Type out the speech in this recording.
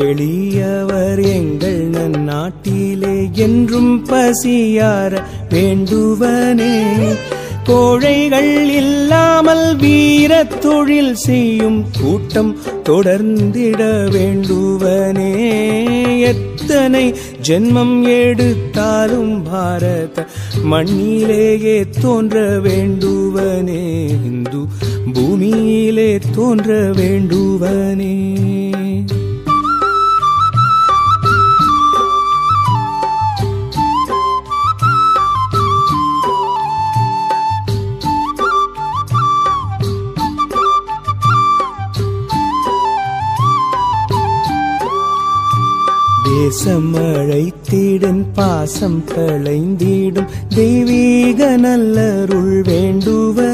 எளியவர் எங்கள் நன்னாட்டிலே என்றும் பசியார வேண்டுவனே கோழைகள் இல்லாமல் வீரத் தொழில் செய்யும் கூட்டம் தொடர்ந்திட வேண்டுவனே எத்தனை ஜென்மம் எடுத்தாலும் பாரத மண்ணிலேயே தோன்ற வேண்டுவனே இந்து பூமியிலே தோன்ற வேண்டுவனே தேசம் அழைத்திடும் பாசம் களைந்திடும் தெய்வீக நல்லருள் வேண்டுவ